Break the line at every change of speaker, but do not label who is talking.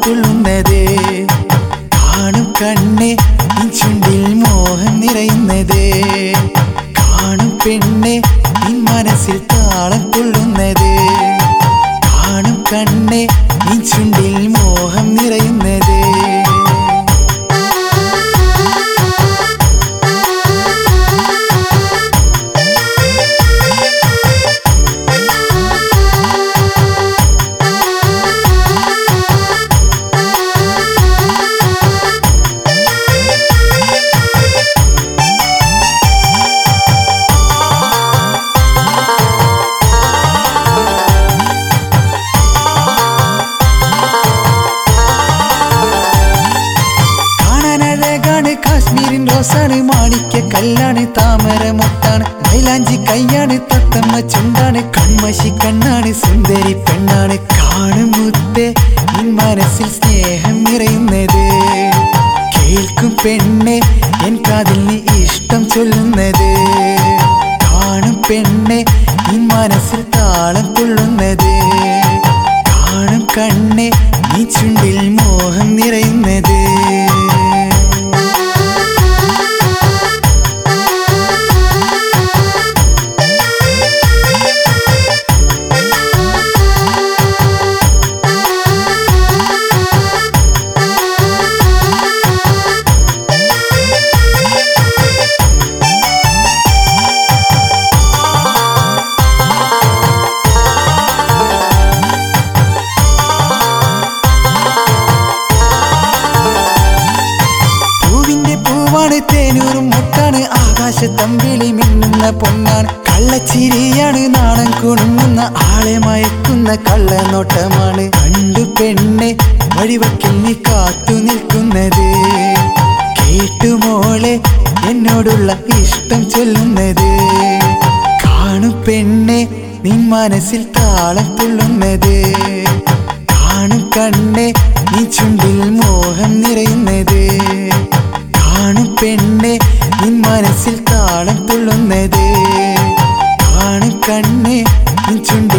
തുള്ളുന്നത് കാണും കണ്ണെ നിൻ ചുണ്ടിൽ മോഹം നിറയുന്നത് കാണും പെണ്ണെ നിൻ മനസ്സിൽ താളം തുള്ളുന്നത് കാണും കണ്ണെ നിൻ ചുണ്ടിൽ മോഹം നിറയുന്നത് കാണാനഴകാണ് കാശ്മീരിൻ റോസാണ് മാണിക്യ കല്ലാണ് താമര മുത്താണ് മൈലാഞ്ചി കയ്യാണ് തത്തമ്മ ചുണ്ടാണ് കൺമശി കണ്ണാണ് സുന്ദരി പെണ്ണാണ് കാണും മുത്തേ നിൻ മനസ്സിൽ സ്നേഹം നിറയുന്നത് കേൾക്കും പെണ്ണെ എൻ കാതിൽ നീ ഇഷ്ടം ചൊല്ലുന്നത് കാണും പെണ്ണെ നിൻ മനസ്സിൽ താളം തുള്ളുന്നത് കാണും കണ്ണെ നീ ചുണ്ടിൽ മോഹം നിറയുന്നത് പൂവിന്റെ പൂവാണ് തേനൂറും മുട്ടാണ് ആകാശത്തമ്പിളി മിന്നുന്ന പൊന്നാണ് കള്ളച്ചിരിയാണ് നാണം കുണുങ്ങുന്ന ആളെ മയക്കുന്ന കള്ളനോട്ടമാണ് കണ്ടു പെണ്ണെ വഴിവക്കിൽ നീ കാത്തു നിൽക്കുന്നത് കേട്ടുമോളെ എന്നോടുള്ള ഇഷ്ടം ചൊല്ലുന്നത് കാണു പെണ്ണെ നിൻ മനസ്സിൽ താളം തുള്ളുന്നത് കാണും കണ്ണെ നീ ചുണ്ടിൽ മോഹം നിറയുന്നത് കാണും പെണ്ണെ നിൻ മനസ്സിൽ താളം തുള്ളുന്നത് കാണും കണ്ണെ നിൻ ചുണ്ടിൽ